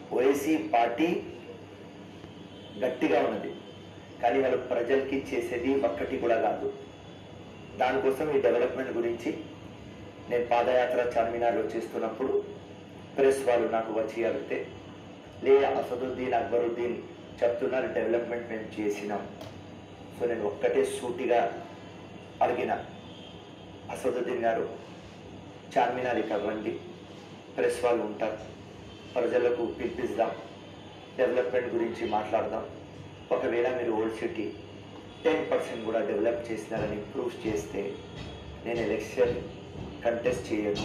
ఓఎసీ party గట్టిగా ఉన్నది కానీ వాళ్ళు ప్రజలకి చేసేది ఒక్కటి కూడా కాదు దానికోసం ఈ డెవలప్మెంట్ గురించి నేను పాదయాత్ర చార్మినార్లో చేస్తున్నప్పుడు ప్రెస్ వాళ్ళు నాకు వచ్చి అడిగితే లే అసదుద్దీన్ అక్బరుద్దీన్ చెప్తున్నారు డెవలప్మెంట్ మేము చేసినాం సో నేను ఒక్కటే సూటిగా అడిగిన అసదుద్దీన్ గారు చార్మినార్ ఇక్కడ రండి ప్రెస్ వాళ్ళు ఉంటారు ప్రజలకు పిలిపిస్తాం డెవలప్మెంట్ గురించి మాట్లాడదాం ఒకవేళ మీరు ఓల్డ్ సిటీ టెన్ పర్సెంట్ కూడా డెవలప్ చేసినారని ప్రూఫ్ చేస్తే నేను ఎలక్షన్ కంటెస్ట్ చేయను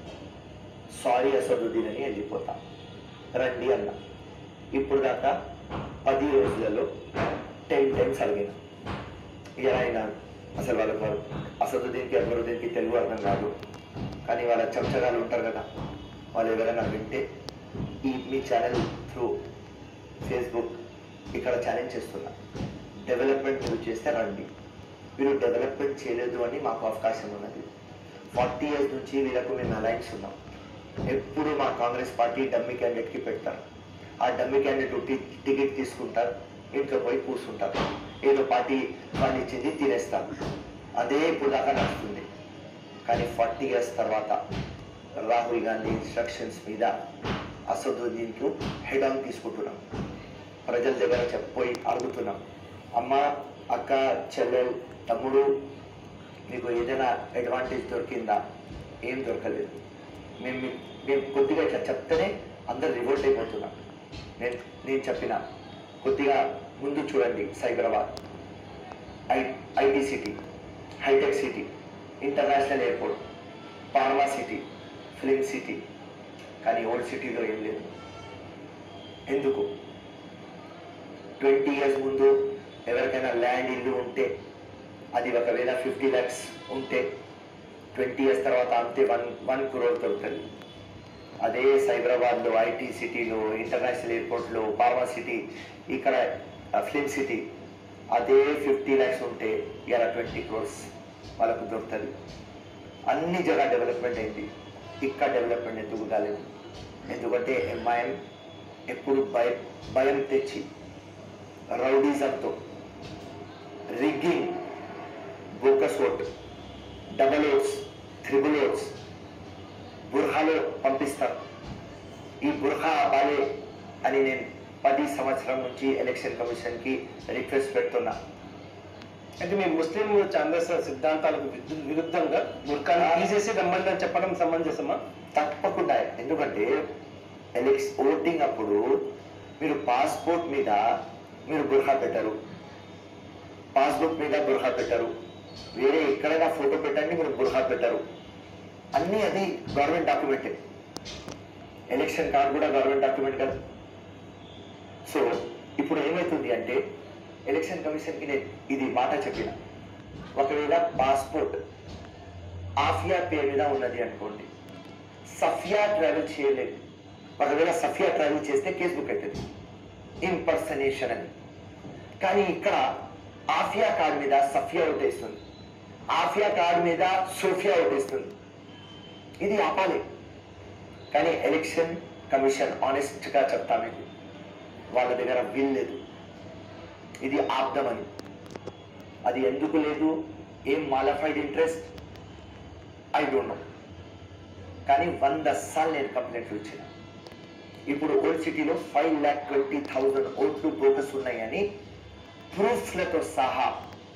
సారీ అసదుద్దీన్ అని వెళ్ళిపోతా రండి అన్న ఇప్పుడు దాకా పది రోజులలో టెన్ టైమ్స్ అడిగిన ఇక ఆయన అసలు వాళ్ళకి వాళ్ళు అసదుద్దీన్కి అక్బరుద్దీన్కి తెలుగు అర్థం కాదు కానీ వాళ్ళ చంచగాలు ఉంటారు కదా వాళ్ళు ఎవరైనా వింటే ఈ మీ ఛానల్ త్రూ ఫేస్బుక్ ఇక్కడ ఛాలెంజ్ చేస్తున్నా డెవలప్మెంట్ మీరు చేస్తే రండి మీరు డెవలప్మెంట్ చేయలేదు అని మాకు అవకాశం ఉన్నది ఫార్టీ ఇయర్స్ నుంచి వీళ్ళకు మేము అలయన్స్ ఉన్నాం ఎప్పుడు మా కాంగ్రెస్ పార్టీ డమ్మీ క్యాండిడేట్కి పెడతారు ఆ డమ్మీ క్యాండిడేట్ టి- టికెట్ తీసుకుంటారు ఇంట్లో పోయి కూర్చుంటారు ఏదో పార్టీ ఫండ్ ఇచ్చింది తినేస్తారు అదే ఇప్పుడు దాకా నడుస్తుంది కానీ ఫార్టీ ఇయర్స్ తర్వాత రాహుల్ గాంధీ ఇన్స్ట్రక్షన్స్ మీద అసదుద్దీన్కు హెడ్ ఆన్ తీసుకుంటున్నాం ప్రజల దగ్గర చెప్పిపోయి అడుగుతున్నాం అమ్మ అక్క చెల్లెలు తమ్ముడు మీకు ఏదైనా అడ్వాంటేజ్ దొరికిందా ఏం దొరకలేదు మేము మీ- మేము కొద్దిగా ఇట్లా చెప్తేనే అందరు రివోల్ట్ అయిపోతున్నాం నేను నేను చెప్పిన కొద్దిగా ముందు చూడండి Cyberabad I IT city hitech city international airport pharma city film city కానీ ఓల్డ్ సిటీలో ఏం లేదు ఎందుకు ట్వంటీ ఇయర్స్ ముందు ఎవరికైనా ల్యాండ్ ఇల్లు ఉంటే అది ఒకవేళ ఫిఫ్టీ ల్యాక్స్ ఉంటే ట్వంటీ ఇయర్స్ తర్వాత అంతే వన్ వన్ క్రోర్ దొరుకుతుంది అదే సైబరాబాద్లో ఐటీ సిటీలో ఇంటర్నేషనల్ ఎయిర్పోర్ట్లో ఫార్మా సిటీ ఇక్కడ ఫిలిం సిటీ అదే ఫిఫ్టీ ల్యాక్స్ ఉంటే ఇలా ట్వంటీ క్రోర్స్ వాళ్ళకు దొరుకుతుంది అన్ని జగ డెవలప్మెంట్ అయింది ఇక్కడ డెవలప్మెంట్ ఎందుకు కాలేదు ఎందుకంటే ఎంఐఎం ఎప్పుడు భయ భయం తెచ్చి రౌడీజంతో rigging bogus vote double votes triple votes బుర్హాలో పంపిస్తారు ఈ బుర్హా ఆపాలే అని నేను పది సంవత్సరం నుంచి ఎలక్షన్ కమిషన్కి రిక్వెస్ట్ పెడుతున్నా అంటే మీ ముస్లిం ఛాందస్ సిద్ధాంతాలకు విద్దు- విరుద్ధంగా బుర్కాను తీసేసి రమ్మండి అని చెప్పడం సమంజసమా తప్పకుండా ఎందుకంటే ఎలక్స్ ఓటింగ్ అప్పుడు మీరు పాస్పోర్ట్ మీద మీరు బుర్హా పెట్టరు పాస్బుక్ మీద బుర్హా పెట్టరు వేరే ఎక్కడైనా ఫోటో పెట్టండి మీరు బుర్హా పెట్టరు అన్నీ అది గవర్నమెంట్ డాక్యుమెంటే ఎలక్షన్ కార్డు కూడా గవర్నమెంట్ డాక్యుమెంట్ కదా సో ఇప్పుడు ఏమవుతుంది అంటే ఎలక్షన్ కమిషన్కి నేను ఇది మాట చెప్పిన ఒకవేళ పాస్పోర్ట్ ఆఫియా పేరు మీద ఉన్నది అనుకోండి సఫియా ట్రావెల్ చేయలేదు ఒకవేళ సఫియా ట్రావెల్ చేస్తే కేసు బుక్ అవుతుంది ఇంపర్సనేషన్ అని కానీ ఇక్కడ ఆఫియా కార్డ్ మీద సఫియా ఓటేస్తుంది ఆఫియా కార్డ్ మీద సోఫియా ఓటేస్తుంది ఇది ఆపాలి కానీ ఎలక్షన్ కమిషన్ ఆనెస్ట్గా చెప్తా మీకు వాళ్ళ దగ్గర బిల్ లేదు ఇది ఆప్దమని అది ఎందుకు లేదు ఏం mala fide interest I don't know కానీ వంద సార్లు నేను కంప్లైంట్లు ఇచ్చిన ఇప్పుడు ఓల్డ్ సిటీలో ఫైవ్ ల్యాక్ ట్వంటీ థౌజండ్ ఓట్లు బోగస్ ఉన్నాయని ప్రూఫ్లతో సహా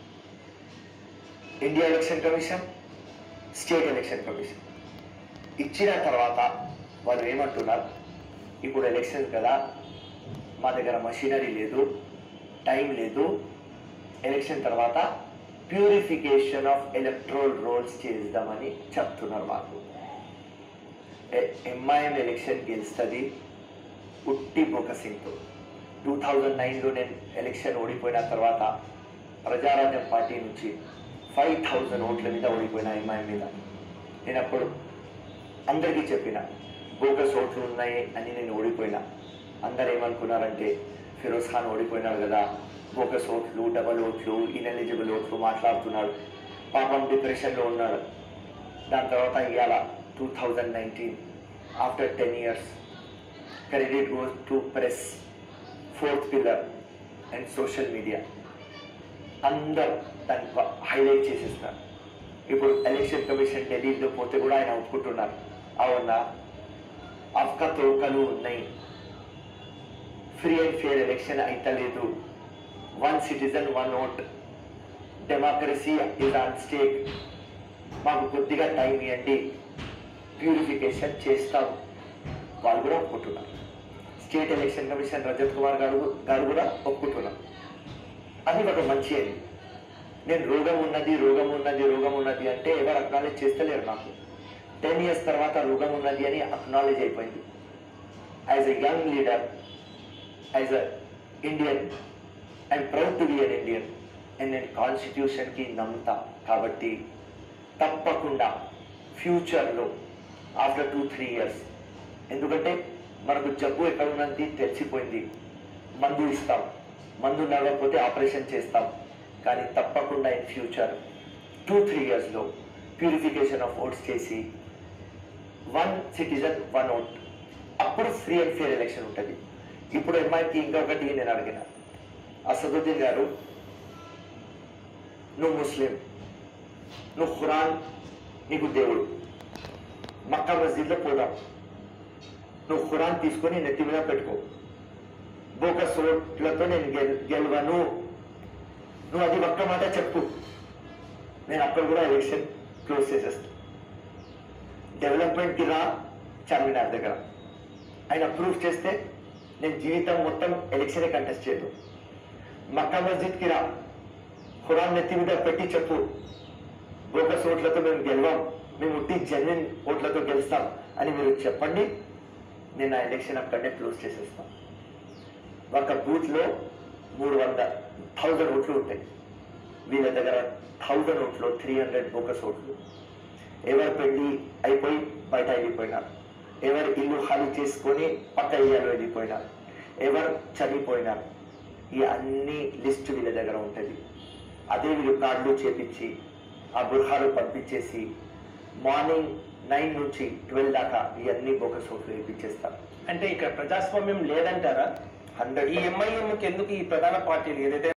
India election commission state election commission ఇచ్చిన తర్వాత వాళ్ళు ఏమంటున్నారు ఇప్పుడు ఎలక్షన్ కదా మా దగ్గర మషినరీ లేదు టైం లేదు ఎలక్షన్ తర్వాత ప్యూరిఫికేషన్ ఆఫ్ ఎలక్ట్రోల్ రోల్స్ చేద్దామని చెప్తున్నారు మాకు ఎంఐఎం ఎలక్షన్ గెలుస్తుంది ఉట్టి బొకసింగ్తో టూ థౌజండ్ నైన్లో నేను ఎలక్షన్ ఓడిపోయిన తర్వాత ప్రజారాజ్యం పార్టీ నుంచి ఫైవ్ థౌజండ్ ఓట్ల మీద ఓడిపోయిన ఎంఐఎం మీద నేను అప్పుడు అందరికీ చెప్పిన బోగస్ ఓట్లు ఉన్నాయి అని నేను ఓడిపోయినా అందరు ఏమనుకున్నారంటే ఫిరోజ్ ఖాన్ ఓడిపోయినాడు కదా బోగస్ ఓట్లు డబల్ ఓట్లు ఇన్ఎలిజిబుల్ ఓట్లు మాట్లాడుతున్నాడు పాపం డిప్రెషన్లో ఉన్నాడు దాని తర్వాత ఇవాళ two thousand nineteen after ten years credit goes to press fourth pillar and social media అందరు దాన్ని హైలైట్ చేసేస్తారు ఇప్పుడు ఎలక్షన్ కమిషన్ ఢిల్లీలో పోతే కూడా ఆయన ఒప్పుకుంటున్నారు అవునా అవకతవకలు ఉన్నాయి ఫ్రీ అండ్ ఫేర్ ఎలక్షన్ అయితలేదు one citizen one vote democracy is on stake మాకు కొద్దిగా టైం ఇవ్వండి ప్యూరిఫికేషన్ చేస్తాం వాళ్ళు కూడా ఒప్పుకుంటున్నారు state election commission Rajat Kumar garu garu కూడా ఒప్పుకుంటున్నారు అది ఒక మంచి అది నేను రోగం ఉన్నది రోగం ఉన్నది రోగం ఉన్నది అంటే ఎవరు అక్నాలెడ్జ్ చేస్తలేరు నాకు టెన్ ఇయర్స్ తర్వాత రోగం ఉన్నది అని అక్నాలెడ్జ్ అయిపోయింది as a young leader as a Indian I'm proud to be an Indian and నేను కాన్స్టిట్యూషన్కి నమ్ముతా కాబట్టి తప్పకుండా ఫ్యూచర్లో ఆఫ్టర్ టూ త్రీ ఇయర్స్ ఎందుకంటే మనకు జబ్బు ఎక్కడ ఉన్నది తెలిసిపోయింది మందు ఇస్తాం మందు నడవకపోతే ఆపరేషన్ చేస్తాం కానీ తప్పకుండా ఇన్ ఫ్యూచర్ టూ త్రీ ఇయర్స్లో ప్యూరిఫికేషన్ ఆఫ్ ఓట్స్ చేసి వన్ సిటిజన్ వన్ ఓట్ అప్పుడు ఫ్రీ అండ్ ఫేర్ ఎలక్షన్ ఉంటుంది ఇప్పుడు ఎంఐకి ఇంకొకటి నేను అడిగిన అసదుద్దీన్ గారు నువ్వు ముస్లిం నువ్వు ఖురాన్ నీకు దేవుడు మక్కా మస్జిద్లో పోదాం నువ్వు ఖురాన్ తీసుకొని నెత్తి మీద పెట్టుకో బోకస్ రోడ్లతో నేను గెల్ గెలవను నువ్వు అది ఒక్క మాట చెప్పు నేను అక్కడ కూడా ఎలక్షన్ క్లోజ్ చేసేస్తాను డెవలప్మెంట్కి రా చార్మినార్ దగ్గర ఆయన ప్రూఫ్ చేస్తే నేను జీవితం మొత్తం ఎలక్షనే కంటెస్ట్ చేయను మక్కా మస్జిద్కి రా ఖురాన్ నెత్తి మీద పెట్టి చెప్పు బోకస్ ఓట్లతో మేము గెలవం మేము ఉట్టి జెన్యున్ ఓట్లతో గెలుస్తాం అని మీరు చెప్పండి నేను ఆ ఎలక్షన్ అక్కడనే క్లోజ్ చేసేస్తాను ఒక బూత్లో మూడు వంద థౌజండ్ ఓట్లు ఉంటాయి వీళ్ళ దగ్గర థౌజండ్ ఓట్లు త్రీ హండ్రెడ్ బోకస్ ఓట్లు ఎవరు పెళ్లి అయిపోయి బయట వెళ్ళిపోయినారు ఎవరు ఇల్లు ఖాళీ చేసుకొని పక్క ఏరియాలో వెళ్ళిపోయినారు ఎవరు చనిపోయినారు ఈ అన్ని లిస్ట్ వీళ్ళ దగ్గర ఉంటుంది అదే వీళ్ళు కార్డులు చేపించి ఆ బుర్హాలు పంపించేసి మార్నింగ్ నైన్ నుంచి ట్వెల్వ్ దాకా ఇవన్నీ బోకస్ ఓట్లు వేయించేస్తారు అంటే ఇక్కడ ప్రజాస్వామ్యం లేదంటారా హండ్రెడ్ ఈ ఎంఐఎంకి ఎందుకు ఈ ప్రధాన పార్టీలు ఏదైతే